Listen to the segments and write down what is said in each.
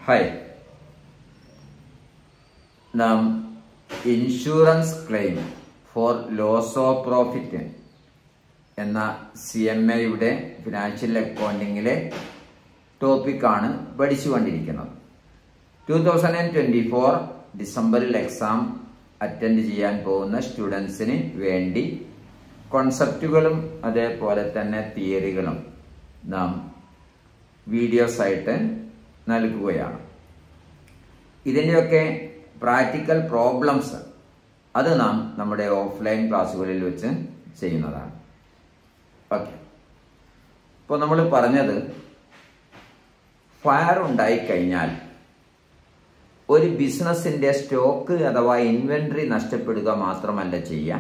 hi നാം insurance claim for loss of profit എന്ന C M എയുടെ ഫിനാൻഷ്യൽ അക്കൗണ്ടിങ്ങിലെ ടോപ്പിക്കാണ് പഠിച്ചുകൊണ്ടിരിക്കുന്നത് two thousand and twenty four ഡിസംബറിൽ എക്സാം അറ്റൻഡ് ചെയ്യാൻ പോകുന്ന സ്റ്റുഡൻസിന് വേണ്ടി കോൺസെപ്റ്റുകളും അതേപോലെ തന്നെ തിയറികളും നാം വീഡിയോസ് ആയിട്ട് നൽകുകയാണ് ഇതിൻ്റെയൊക്കെ പ്രാക്ടിക്കൽ പ്രോബ്ലംസ് അത് നാം നമ്മുടെ ഓഫ്ലൈൻ ക്ലാസ്സുകളിൽ വെച്ച് ചെയ്യുന്നതാണ് ഓക്കെ ഇപ്പോൾ നമ്മൾ പറഞ്ഞത് ഫയർ ഉണ്ടായിക്കഴിഞ്ഞാൽ ഒരു ബിസിനസിന്റെ സ്റ്റോക്ക് അഥവാ ഇൻവെന്ററി നഷ്ടപ്പെടുക മാത്രമല്ല ചെയ്യാം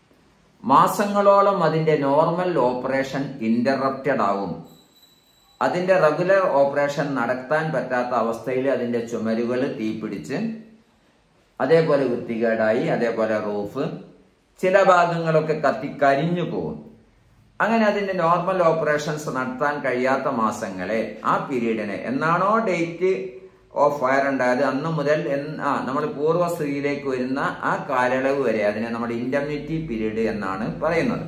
മാസങ്ങളോളം അതിന്റെ നോർമൽ ഓപ്പറേഷൻ ഇന്ററപ്റ്റഡ് ആവും അതിന്റെ റെഗുലർ ഓപ്പറേഷൻ നടത്താൻ പറ്റാത്ത അവസ്ഥയിൽ അതിന്റെ ചുമരുകൾ തീപിടിച്ച് അതേപോലെ വൃത്തികേടായി അതേപോലെ റൂഫ് ചില ഭാഗങ്ങളൊക്കെ കത്തിക്കരിഞ്ഞു പോകും അങ്ങനെ അതിന്റെ നോർമൽ ഓപ്പറേഷൻസ് നടത്താൻ കഴിയാത്ത മാസങ്ങളെ ആ പീരീഡിനെ എന്നാണോ ഡേറ്റ് ഓഫ് ഫയർ ഉണ്ടായത് അന്ന് മുതൽ ആ നമ്മൾ പൂർവ്വസ്ഥിതിയിലേക്ക് വരുന്ന ആ കാലയളവ് വരെ അതിനെ നമ്മുടെ ഇൻഡംനിറ്റി പീരീഡ് എന്നാണ് പറയുന്നത്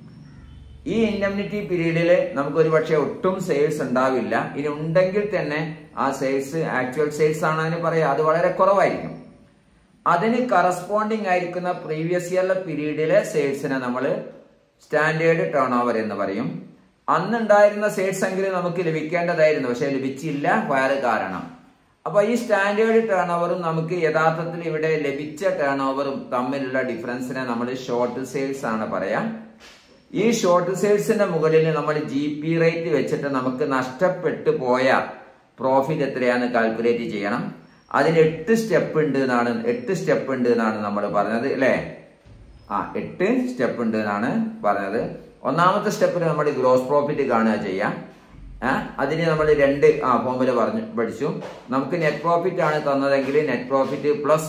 ഈ ഇൻഡംനിറ്റി പീരീഡിൽ നമുക്ക് ഒരു പക്ഷേ ഒട്ടും സെയിൽസ് ഉണ്ടാവില്ല ഇനി ഉണ്ടെങ്കിൽ തന്നെ ആ സെയിൽസ് ആക്ച്വൽ സെയിൽസ് ആണ് അതിന് പറയാം അത് വളരെ കുറവായിരിക്കും അതിന് കറസ്പോണ്ടിങ് ആയിരിക്കുന്ന പ്രീവിയസ് ഇയറിലെ പീരീഡിലെ സെയിൽസിനെ നമ്മൾ സ്റ്റാൻഡേർഡ് ടേൺ ഓവർ എന്ന് പറയും അന്നുണ്ടായിരുന്ന സെയിൽസ് എങ്കിലും നമുക്ക് ലഭിക്കേണ്ടതായിരുന്നു പക്ഷെ ലഭിച്ചില്ല ഫയർ കാരണം അപ്പൊ ഈ സ്റ്റാൻഡേർഡ് ടേൺ ഓവറും നമുക്ക് യഥാർത്ഥത്തിൽ ഇവിടെ ലഭിച്ച ടേൺ ഓവറും തമ്മിലുള്ള ഡിഫറൻസിനെ നമ്മൾ ഷോർട്ട് സെയിൽസ് ആണ് പറയാം ഈ ഷോർട്ട് സെയിൽസിന്റെ മുകളിൽ നമ്മൾ ജി പി റേറ്റ് വെച്ചിട്ട് നമുക്ക് നഷ്ടപ്പെട്ടു പോയ പ്രോഫിറ്റ് എത്രയാന്ന് കാൽക്കുലേറ്റ് ചെയ്യണം അതിന് എട്ട് സ്റ്റെപ്പ് ഉണ്ട് എന്നാണ് എട്ട് സ്റ്റെപ്പ് ഉണ്ട് എന്നാണ് നമ്മൾ പറഞ്ഞത് അല്ലേ ആ എട്ട് സ്റ്റെപ്പ് ഉണ്ട് എന്നാണ് പറഞ്ഞത് ഒന്നാമത്തെ സ്റ്റെപ്പിൽ നമ്മൾ ഗ്രോസ് പ്രോഫിറ്റ് കാണുക ചെയ്യാം അതിന് നമ്മൾ രണ്ട് ആ ഫോമുല പറഞ്ഞു പഠിച്ചു നമുക്ക് നെറ്റ് പ്രോഫിറ്റ് ആണ് തന്നതെങ്കിൽ നെറ്റ് പ്രോഫിറ്റ് പ്ലസ്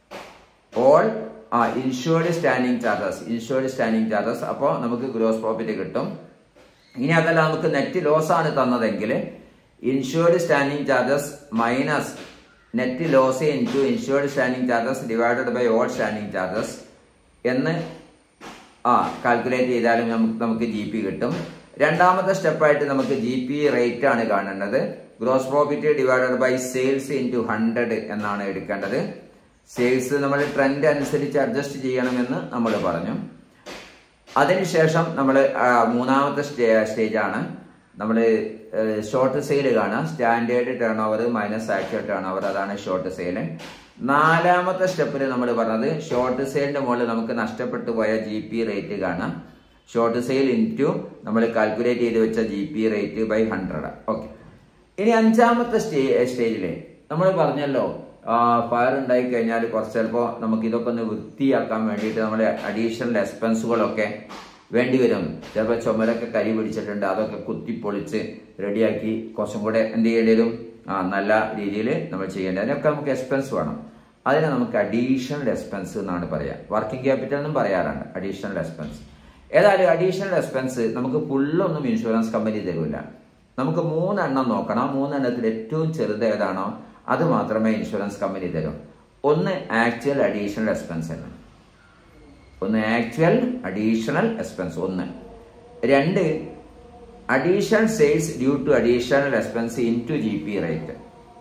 ഓൾ ആ insured standing charges insured standing charges അപ്പോൾ നമുക്ക് ഗ്രോസ് പ്രോഫിറ്റ് കിട്ടും ഇനി അതല്ല നമുക്ക് നെറ്റ് ലോസ് ആണ് തന്നതെങ്കിൽ insured standing charges minus net loss into insured standing charges divided by all standing charges എന്ന് ആ കാൽക്കുലേറ്റ് ചെയ്താലും നമുക്ക് നമുക്ക് ജി പി കിട്ടും രണ്ടാമത്തെ സ്റ്റെപ്പായിട്ട് നമുക്ക് ജി പി റേറ്റ് ആണ് കാണേണ്ടത് gross profit divided by sales into hundred എന്നാണ് എടുക്കേണ്ടത് സെയിൽസ് നമ്മൾ ട്രെൻഡ് അനുസരിച്ച് അഡ്ജസ്റ്റ് ചെയ്യണമെന്ന് നമ്മൾ പറഞ്ഞു അതിനുശേഷം നമ്മൾ മൂന്നാമത്തെ സ്റ്റേജ് ആണ് നമ്മൾ ഷോർട്ട് സെയിൽ കാണാം standard turnover minus actual turnover അതാണ് ഷോർട്ട് സെയിൽ നാലാമത്തെ സ്റ്റെപ്പിൽ നമ്മൾ പറഞ്ഞത് ഷോർട്ട് സെയിലിന്റെ മുകളിൽ നമുക്ക് നഷ്ടപ്പെട്ടു പോയ ജി പി റേറ്റ് കാണാം ഷോർട്ട് സെയിൽ ഇൻറ്റു നമ്മൾ കാൽക്കുലേറ്റ് ചെയ്ത് വെച്ച G P rate by hundred okay ഇനി അഞ്ചാമത്തെ സ്റ്റേ സ്റ്റേജില് നമ്മൾ പറഞ്ഞല്ലോ ഫയർ ഉണ്ടായി കഴിഞ്ഞാൽ കുറച്ച് ചിലപ്പോൾ നമുക്ക് ഇതൊക്കെ ഒന്ന് വൃത്തിയാക്കാൻ വേണ്ടിയിട്ട് നമ്മൾ അഡീഷണൽ എക്സ്പെൻസുകളൊക്കെ വേണ്ടി വരും ചിലപ്പോൾ ചുമരൊക്കെ കരി പിടിച്ചിട്ടുണ്ട് അതൊക്കെ കുത്തിപ്പൊളിച്ച് റെഡിയാക്കി കുറച്ചും കൂടെ എന്ത് ചെയ്യേണ്ടി വരും ആ നല്ല രീതിയിൽ നമ്മൾ ചെയ്യേണ്ടത് അതിനൊക്കെ നമുക്ക് എക്സ്പെൻസ് വേണം അതിനെ നമുക്ക് അഡീഷണൽ എക്സ്പെൻസ് എന്നാണ് പറയുക വർക്കിംഗ് ക്യാപിറ്റൽ എന്നും പറയാറുണ്ട് അഡീഷണൽ എക്സ്പെൻസ് ഏതായാലും അഡീഷണൽ എക്സ്പെൻസ് നമുക്ക് ഫുള്ളൊന്നും ഇൻഷുറൻസ് കമ്പനി തരില്ല നമുക്ക് മൂന്നെണ്ണം നോക്കണം മൂന്നെണ്ണത്തിൽ ഏറ്റവും ചെറുത് ഏതാണോ അത് മാത്രമേ ഇൻഷുറൻസ് കമ്പനി തരൂ ഒന്ന് ആക്ച്വൽ അഡീഷണൽ എക്സ്പെൻസ് ആണ് ഒന്ന് ആക്ച്വൽ അഡീഷണൽ എക്സ്പെൻസ് ഒന്ന് രണ്ട് additional sales due to additional expense into G P rate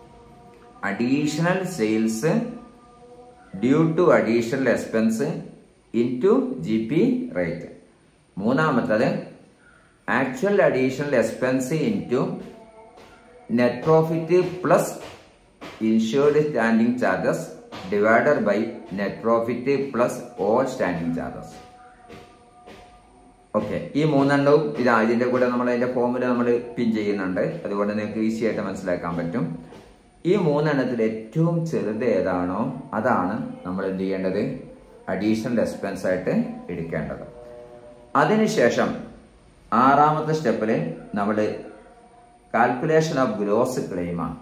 additional sales due to additional expense into G P rate മൂന്നാമത്തത് actual additional expense into net profit plus insured standing charges divided by net profit plus all standing charges okay ഈ മൂന്നെണ്ണവും ഇതാ ഇതിന്റെ കൂടെ നമ്മൾ അതിന്റെ ഫോമിൽ നമ്മൾ പിൻ ചെയ്യുന്നുണ്ട് അതുകൊണ്ട് നിങ്ങൾക്ക് ഈസി ആയിട്ട് മനസ്സിലാക്കാൻ പറ്റും ഈ മൂന്നെണ്ണത്തിൽ ഏറ്റവും ചെറുത് ഏതാണോ അതാണ് നമ്മൾ എന്ത് ചെയ്യേണ്ടത് അഡീഷണൽ എക്സ്പെൻസ് ആയിട്ട് എടുക്കേണ്ടത് അതിനുശേഷം ആറാമത്തെ സ്റ്റെപ്പിൽ നമ്മൾ കാൽക്കുലേഷൻ ഓഫ് ഗ്രോസ് ക്ലെയിമാണ്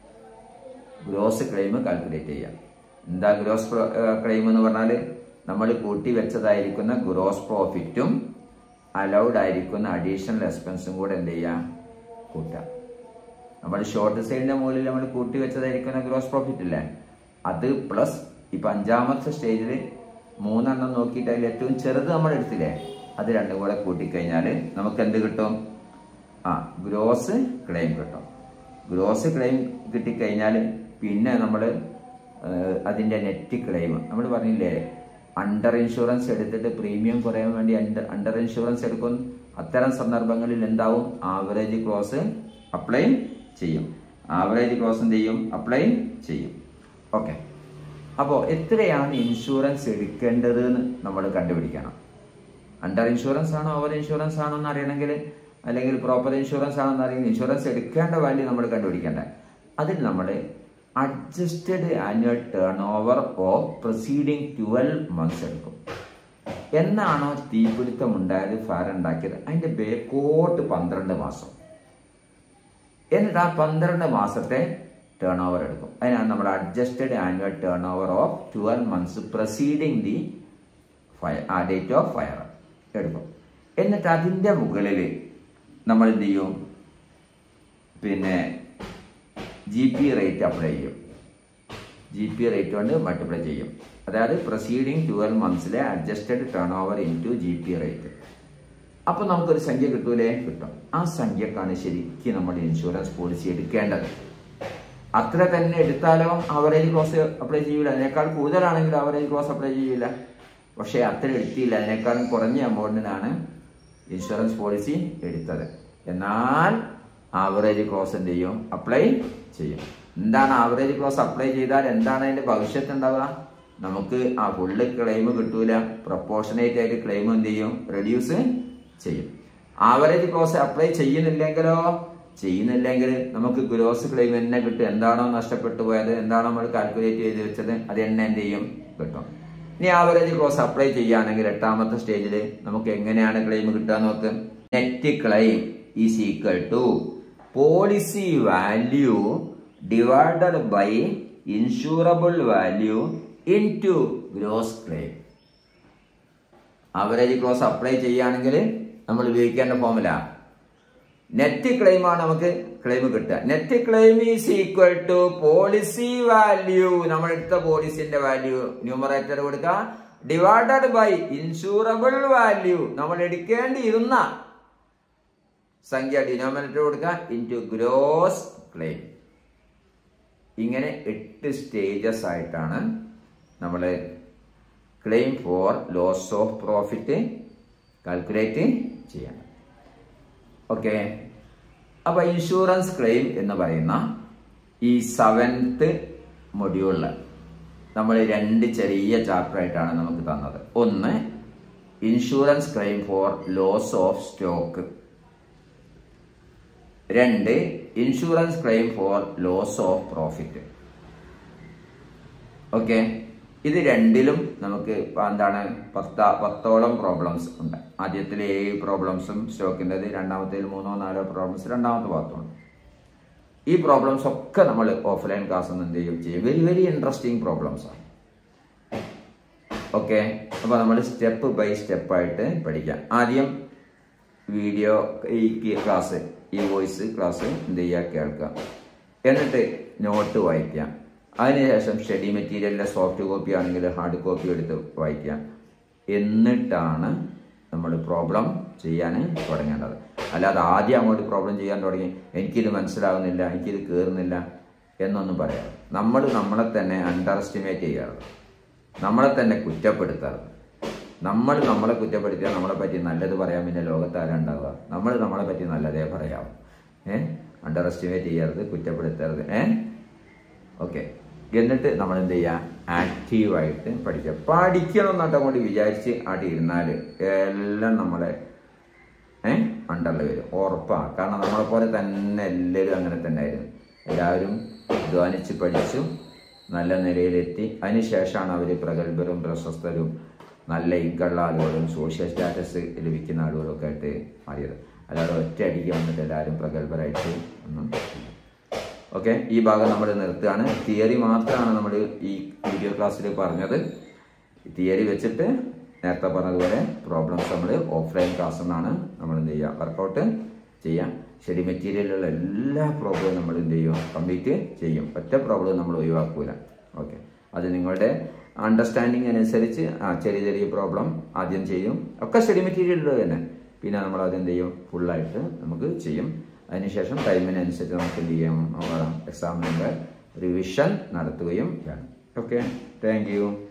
ഗ്രോസ് ക്ലെയിം കാൽക്കുലേറ്റ് ചെയ്യാം എന്താ ഗ്രോസ് ക്ലെയിം എന്ന് പറഞ്ഞാൽ നമ്മൾ കൂട്ടി വെച്ചതായിരിക്കുന്ന ഗ്രോസ് പ്രോഫിറ്റും അലൗഡ് ആയിരിക്കുന്ന അഡീഷണൽ എക്സ്പെൻസും കൂടെ എന്ത് ചെയ്യാം കൂട്ടാം നമ്മൾ ഷോർട്ട് സൈഡിന്റെ മുകളിൽ നമ്മൾ കൂട്ടി വെച്ചതായിരിക്കുന്ന ഗ്രോസ് പ്രോഫിറ്റ് ഇല്ലേ അത് പ്ലസ് ഇപ്പൊ അഞ്ചാമത്തെ സ്റ്റേജിൽ മൂന്നെണ്ണം നോക്കിയിട്ട് അതിൽ ഏറ്റവും ചെറുത് നമ്മൾ എടുത്തില്ലേ അത് രണ്ടും കൂടെ കൂട്ടിക്കഴിഞ്ഞാൽ നമുക്ക് എന്ത് കിട്ടും ആ ഗ്രോസ് ക്ലെയിം കിട്ടും ഗ്രോസ് ക്ലെയിം കിട്ടിക്കഴിഞ്ഞാൽ പിന്നെ നമ്മൾ അതിൻ്റെ നെറ്റ് ക്ലെയിം നമ്മൾ പറഞ്ഞില്ലേ അണ്ടർ ഇൻഷുറൻസ് എടുത്തിട്ട് പ്രീമിയം കുറയാൻ വേണ്ടി അണ്ടർ ഇൻഷുറൻസ് എടുക്കും അത്തരം സന്ദർഭങ്ങളിൽ എന്താവും ആവറേജ് ക്ലോസ് അപ്ലൈ ചെയ്യും ആവറേജ് ക്ലോസ് എന്ത് ചെയ്യും അപ്ലൈ ചെയ്യും ഓക്കെ അപ്പോൾ എത്രയാണ് ഇൻഷുറൻസ് എടുക്കേണ്ടത് എന്ന് നമ്മൾ കണ്ടുപിടിക്കണം അണ്ടർ ഇൻഷുറൻസ് ആണോ ഓവർ ഇൻഷുറൻസ് ആണോ എന്ന് അറിയണമെങ്കിൽ അല്ലെങ്കിൽ പ്രോപ്പർ ഇൻഷുറൻസ് ആണോ എന്ന് അറിയണമെങ്കിൽ ഇൻഷുറൻസ് എടുക്കേണ്ട വാല്യൂ നമ്മൾ കണ്ടുപിടിക്കേണ്ട അതിൽ നമ്മൾ adjusted annual turnover of proceeding twelve months എടുക്കും എന്നാണോ തീപിടുത്തം ഉണ്ടായത് ഫയർ ഉണ്ടാക്കിയത് അതിന്റെ ബേക്കോട്ട് പന്ത്രണ്ട് മാസം എന്നിട്ട് ആ പന്ത്രണ്ട് മാസത്തെ ടേൺ ഓവർ എടുക്കും അതിനാണ് നമ്മൾ adjusted annual turnover of twelve months proceeding the fire ആ ഡേറ്റ് ഓഫ് ഫയർ എടുക്കും എന്നിട്ട് അതിൻ്റെ മുകളിൽ നമ്മൾ എന്ത് ചെയ്യും പിന്നെ ജി പി റേറ്റ് അപ്ലൈ ചെയ്യും ജി പി റേറ്റ് കൊണ്ട് മൾട്ടിപ്ലൈ ചെയ്യും അതായത് പ്രൊസീഡിങ് ട്വൽവ് മന്ത്സിലെ adjusted turnover into G P rate അപ്പൊ നമുക്കൊരു സംഖ്യ കിട്ടൂലേ കിട്ടും ആ സംഖ്യക്കാണ് ശരിക്കും നമ്മൾ ഇൻഷുറൻസ് പോളിസി എടുക്കേണ്ടത് അത്ര തന്നെ എടുത്താലോ അവറേജ് ക്ലോസ് അപ്ലൈ ചെയ്യൂല അതിനേക്കാൾ കൂടുതലാണെങ്കിൽ അവറേജ് ക്ലോസ് അപ്ലൈ ചെയ്യൂല പക്ഷേ അത്ര എടുത്തില്ല അതിനേക്കാളും കുറഞ്ഞ എമൗണ്ടിനാണ് ഇൻഷുറൻസ് പോളിസി എടുത്തത് എന്നാൽ ആവറേജ് ക്ലോസ് എന്ത് ചെയ്യും അപ്ലൈ ചെയ്യും എന്താണ് ആവറേജ് ക്ലോസ് അപ്ലൈ ചെയ്താൽ എന്താണ് അതിന്റെ ഭവിഷ്യത്ത് ഉണ്ടാവുക നമുക്ക് ആ ഫുള്ള് ക്ലെയിം കിട്ടൂല പ്രൊപ്പോർഷനേറ്റ് ആയിട്ട് ക്ലെയിം എന്ത് ചെയ്യും റെഡ്യൂസ് ചെയ്യും ആവറേജ് ക്ലോസ് അപ്ലൈ ചെയ്യുന്നില്ലെങ്കിലോ ചെയ്യുന്നില്ലെങ്കിൽ നമുക്ക് ഗ്രോസ് ക്ലെയിം തന്നെ കിട്ടും എന്താണോ നഷ്ടപ്പെട്ടു പോയത് എന്താണോ നമ്മൾ കാൽക്കുലേറ്റ് ചെയ്ത് വെച്ചത് അത് തന്നെ എന്ത് ചെയ്യും കിട്ടും ഇനി ആവറേജ് ക്ലോസ് അപ്ലൈ ചെയ്യുകയാണെങ്കിൽ എട്ടാമത്തെ സ്റ്റേജിൽ നമുക്ക് എങ്ങനെയാണ് ക്ലെയിം കിട്ടുക നോക്ക് net claim is equal to policy value divided by insurable value into gross claim average clause apply ചെയ്യുകയാണെങ്കിൽ നമ്മൾ ഉപയോഗിക്കേണ്ട ഫോമുല നെറ്റ് ക്ലെയിം ആണ് നമുക്ക് ക്ലെയിം കിട്ടുക net claim is equal to policy value നമ്മൾ എടുത്ത പോളിസിന്റെ വാല്യൂ ന്യൂമറേറ്റർ കൊടുക്കുക ഡിവൈഡഡ് ബൈ ഇൻഷൂറബിൾ വാല്യൂ നമ്മൾ എടുക്കേണ്ടിയിരുന്ന സംഖ്യ ഡിനോമിനേറ്റർ കൊടുക്കുക ഇൻ ടു ഗ്രോസ് ക്ലെയിം ഇങ്ങനെ എട്ട് സ്റ്റേജസ് ആയിട്ടാണ് നമ്മൾ claim for loss of profit calculate ചെയ്യണം ഓക്കെ അപ്പൊ ഇൻഷുറൻസ് ക്ലെയിം എന്ന് പറയുന്ന ഈ സെവൻത്ത് മൊഡ്യൂളിൽ നമ്മൾ രണ്ട് ചെറിയ ചാപ്റ്റർ ആയിട്ടാണ് നമുക്ക് തന്നത് ഒന്ന് insurance claim for loss of stock രണ്ട് insurance claim for loss of profit okay ഇത് രണ്ടിലും നമുക്ക് എന്താണ് പത്ത പത്തോളം പ്രോബ്ലംസ് ഉണ്ട് ആദ്യത്തിലെ ഏഴ് പ്രോബ്ലംസും സ്റ്റോക്കിൻ്റെത് രണ്ടാമത്തേൽ മൂന്നോ നാലോ പ്രോബ്ലംസ് രണ്ടാമത്തെ ഭാഗത്തുണ്ട് ഈ പ്രോബ്ലംസ് ഒക്കെ നമ്മൾ ഓഫ്ലൈൻ ക്ലാസ് എന്ത് ചെയ്യും ചെയ്യും വെരി വെരി ഇൻട്രസ്റ്റിംഗ് പ്രോബ്ലംസ് ആണ് ഓക്കെ അപ്പോൾ നമ്മൾ സ്റ്റെപ്പ് ബൈ സ്റ്റെപ്പ് ആയിട്ട് പഠിക്കാം ആദ്യം വീഡിയോ ഈ ക്ലാസ് ഈ വോയിസ് ക്ലാസ് എന്ത് ചെയ്യുക കേൾക്കുക എന്നിട്ട് നോട്ട് വായിക്കാം അതിനുശേഷം സ്റ്റഡി മെറ്റീരിയലിൻ്റെ സോഫ്റ്റ് കോപ്പി ആണെങ്കിൽ ഹാർഡ് കോപ്പി എടുത്ത് വായിക്കാം എന്നിട്ടാണ് നമ്മൾ പ്രോബ്ലം ചെയ്യാൻ തുടങ്ങേണ്ടത് അല്ലാതെ ആദ്യം അങ്ങോട്ട് പ്രോബ്ലം ചെയ്യാൻ തുടങ്ങി എനിക്കിത് മനസ്സിലാവുന്നില്ല എനിക്കിത് കയറുന്നില്ല എന്നൊന്നും പറയാം നമ്മൾ നമ്മളെ തന്നെ അണ്ടർ എസ്റ്റിമേറ്റ് ചെയ്യാറുണ്ട് നമ്മളെ തന്നെ കുറ്റപ്പെടുത്താറുണ്ട് നമ്മൾ നമ്മളെ കുറ്റപ്പെടുത്തിയാൽ നമ്മളെ പറ്റി നല്ലത് പറയാൻ പിന്നെ ലോകത്ത് ആരുണ്ടാവുക നമ്മൾ നമ്മളെ പറ്റി നല്ലതേ പറയാം ഏഹ് അണ്ടർ എസ്റ്റിമേറ്റ് ചെയ്യരുത് കുറ്റപ്പെടുത്തരുത് ഏഹ് ഓക്കെ എന്നിട്ട് നമ്മൾ എന്ത് ചെയ്യുക ആക്റ്റീവായിട്ട് പഠിക്കുക പഠിക്കണം എന്നിട്ട് അങ്ങോട്ട് വിചാരിച്ച് അവിടെ ഇരുന്നാൽ എല്ലാം നമ്മളെ ഏഹ് അണ്ടറിൽ വരും ഉറപ്പാണ് കാരണം നമ്മളെ പോലെ തന്നെ എല്ലാവരും അങ്ങനെ തന്നെ ആയിരുന്നു എല്ലാവരും അധ്വാനിച്ച് പഠിച്ചു നല്ല നിലയിലെത്തി അതിനുശേഷമാണ് അവർ പ്രഗത്ഭരും പ്രശസ്തരും നല്ല ഇൻകമുള്ള ആളുകളും സോഷ്യൽ സ്റ്റാറ്റസ് ലഭിക്കുന്ന ആളുകളും ഒക്കെ ആയിട്ട് മാറിയത് അല്ലാതെ ഒറ്റയടിക്ക് വന്നിട്ട് എല്ലാവരും പ്രഗത്ഭരായിട്ട് ഒന്നും ഓക്കെ ഈ ഭാഗം നമ്മൾ നിർത്തുകയാണ് തിയറി മാത്രമാണ് നമ്മൾ ഈ വീഡിയോ ക്ലാസ്സിൽ പറഞ്ഞത് തിയറി വെച്ചിട്ട് നേരത്തെ പറഞ്ഞതുപോലെ പ്രോബ്ലംസ് നമ്മൾ ഓഫ്ലൈൻ ക്ലാസ് എന്നാണ് നമ്മൾ എന്ത് ചെയ്യുക വർക്കൗട്ട് ചെയ്യാം സ്റ്റഡി മെറ്റീരിയലിലുള്ള എല്ലാ പ്രോബ്ലവും നമ്മൾ എന്ത് ചെയ്യും കംപ്ലീറ്റ് ചെയ്യും ഒറ്റ പ്രോബ്ലം നമ്മൾ ഒഴിവാക്കൂല ഓക്കെ അത് നിങ്ങളുടെ അണ്ടർസ്റ്റാൻഡിങ് അനുസരിച്ച് ആ ചെറിയ ചെറിയ പ്രോബ്ലം ആദ്യം ചെയ്യും ഒക്കെ സ്റ്റഡി മെറ്റീരിയലിൽ തന്നെ പിന്നെ നമ്മൾ അതെന്ത് ചെയ്യും ഫുള്ളായിട്ട് നമുക്ക് ചെയ്യും അതിനുശേഷം ടൈമിനനുസരിച്ച് നമുക്ക് എന്ത് ചെയ്യാം എക്സാമിൻ്റെ റിവിഷൻ നടത്തുകയും വേണം ഓക്കെ താങ്ക് യു